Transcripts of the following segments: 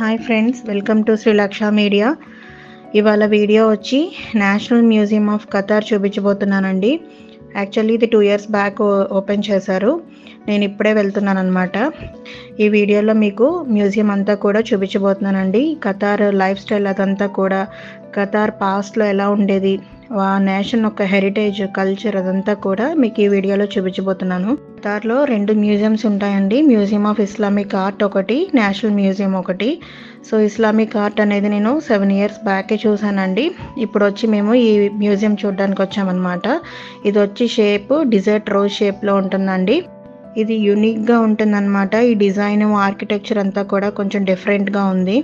hi friends welcome to Srilaksha media ఇవాళ video వచ్చి national museum of Qatar చూపించబోతున్నానండి actually ఇది టూ ఇయర్స్ బ్యాక్ ఓపెన్ చేశారు నేను ఇప్పుడే వెళ్తున్నాను అనమాట ఈ వీడియోలో మీకు మ్యూజియం అంతా కూడా చూపించబోతున్నానండి ఖతార్ లైఫ్ స్టైల్ అదంతా కూడా ఖతార్ పాస్ట్లో ఎలా ఉండేది ఆ నేషన్ యొక్క హెరిటేజ్ కల్చర్ అదంతా కూడా మీకు ఈ వీడియోలో చూపించబోతున్నాను ఖతార్లో రెండు మ్యూజియంస్ ఉంటాయండి మ్యూజియం ఆఫ్ ఇస్లామిక్ ఆర్ట్ ఒకటి నేషనల్ మ్యూజియం ఒకటి సో ఇస్లామిక్ ఆర్ట్ అనేది నేను సెవెన్ ఇయర్స్ బ్యాకే చూసానండి ఇప్పుడు వచ్చి మేము ఈ మ్యూజియం చూడడానికి వచ్చామన్నమాట ఇది వచ్చి షేప్ డిజర్ట్ రోజ్ షేప్లో ఉంటుందండి ఇది యూనిక్గా ఉంటుందన్నమాట ఈ డిజైన్ ఆర్కిటెక్చర్ అంతా కూడా కొంచెం డిఫరెంట్గా ఉంది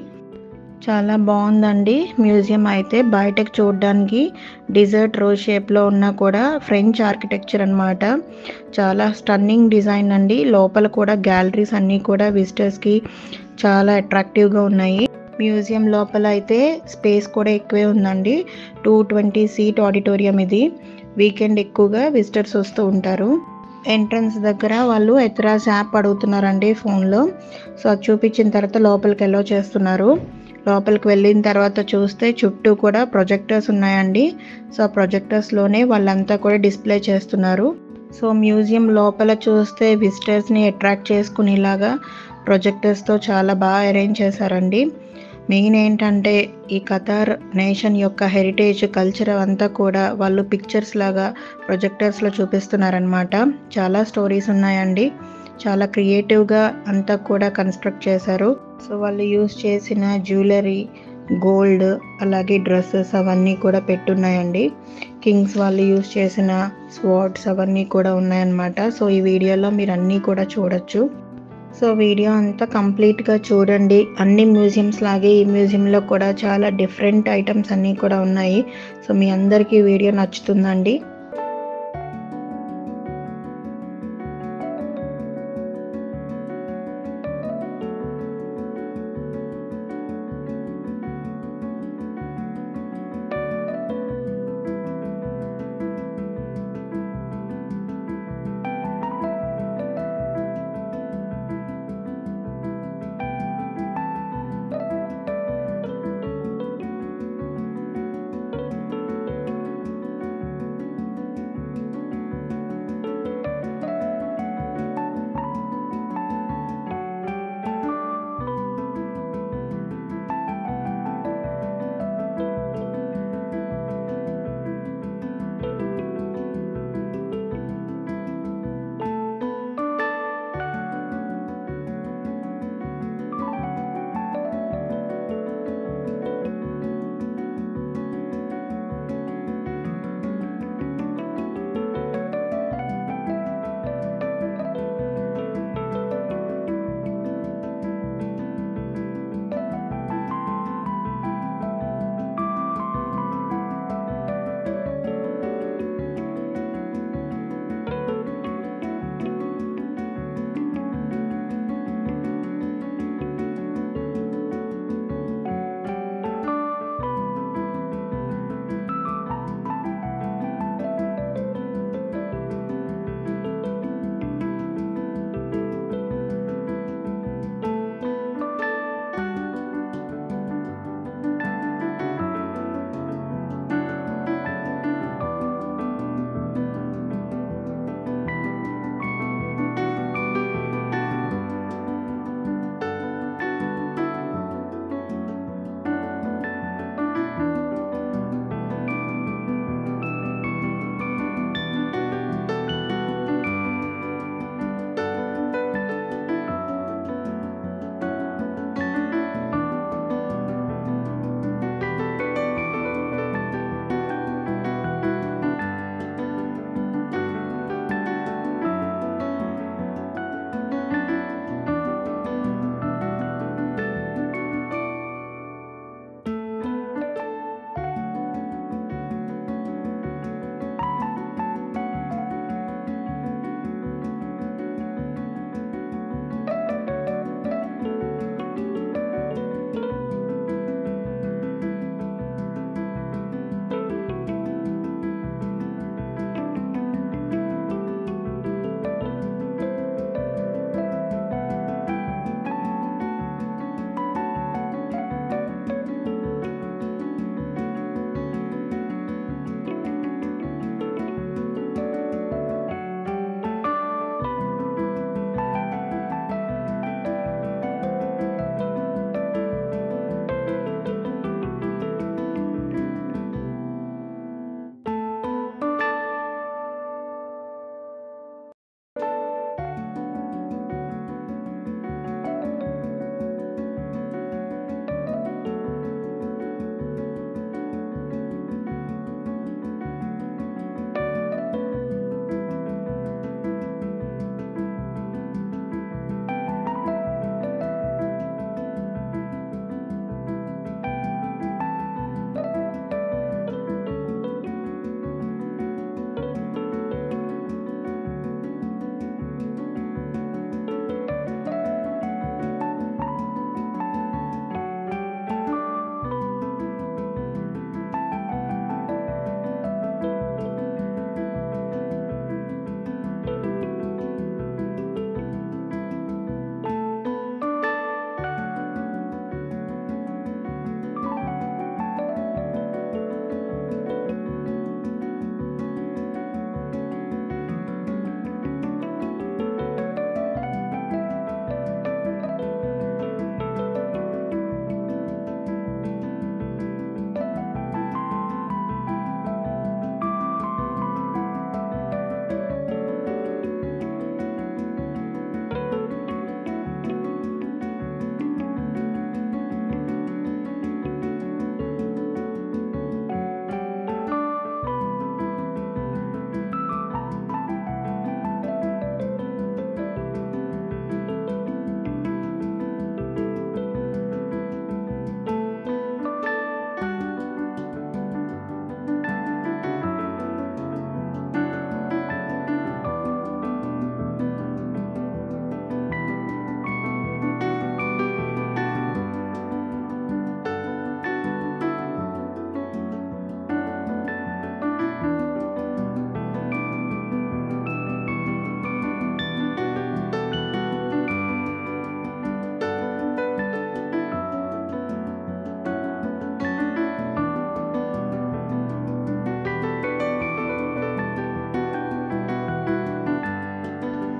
చాలా బాగుందండి మ్యూజియం అయితే బయటకు చూడడానికి డిజర్ట్ రోజ్ షేప్లో ఉన్న కూడా ఫ్రెంచ్ ఆర్కిటెక్చర్ అనమాట చాలా స్టన్నింగ్ డిజైన్ అండి లోపల కూడా గ్యాలరీస్ అన్నీ కూడా విజిటర్స్కి చాలా అట్రాక్టివ్గా ఉన్నాయి మ్యూజియం లోపల అయితే స్పేస్ కూడా ఎక్కువే ఉందండి టూ ట్వంటీ సీట్ ఆడిటోరియం ఇది వీకెండ్ ఎక్కువగా విజిటర్స్ వస్తూ ఉంటారు ఎంట్రన్స్ దగ్గర వాళ్ళు ఎత్రాస్ యాప్ అడుగుతున్నారండి ఫోన్లో సో అది చూపించిన తర్వాత లోపలికి ఎల్లో చేస్తున్నారు లోపలికి వెళ్ళిన తర్వాత చూస్తే చుట్టూ కూడా ప్రొజెక్టర్స్ ఉన్నాయండి సో ఆ ప్రొజెక్టర్స్లోనే వాళ్ళంతా కూడా డిస్ప్లే చేస్తున్నారు సో మ్యూజియం లోపల చూస్తే విజిటర్స్ని అట్రాక్ట్ చేసుకునేలాగా ప్రొజెక్టర్స్తో చాలా బాగా అరేంజ్ చేశారండి మెయిన్ ఏంటంటే ఈ ఖతార్ నేషన్ యొక్క హెరిటేజ్ కల్చర్ అంతా కూడా వాళ్ళు పిక్చర్స్ లాగా ప్రొజెక్టర్స్లో చూపిస్తున్నారనమాట చాలా స్టోరీస్ ఉన్నాయండి చాలా క్రియేటివ్గా అంతా కూడా కన్స్ట్రక్ట్ చేశారు సో వాళ్ళు యూస్ చేసిన జ్యువెలరీ గోల్డ్ అలాగే డ్రెస్సెస్ అవన్నీ కూడా పెట్టున్నాయండి కింగ్స్ వాళ్ళు యూస్ చేసిన స్వాట్స్ అవన్నీ కూడా ఉన్నాయన్నమాట సో ఈ వీడియోలో మీరు అన్నీ కూడా చూడొచ్చు సో వీడియో అంతా కంప్లీట్గా చూడండి అన్ని మ్యూజియంస్ లాగే ఈ మ్యూజియంలో కూడా చాలా డిఫరెంట్ ఐటమ్స్ అన్నీ కూడా ఉన్నాయి సో మీ అందరికీ వీడియో నచ్చుతుందండి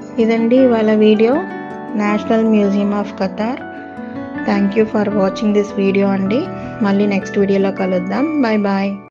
ఇదండి ఇవాళ video national museum of Qatar thank you for watching this video అండి మళ్ళీ నెక్స్ట్ వీడియోలో కలుద్దాం బాయ్ బాయ్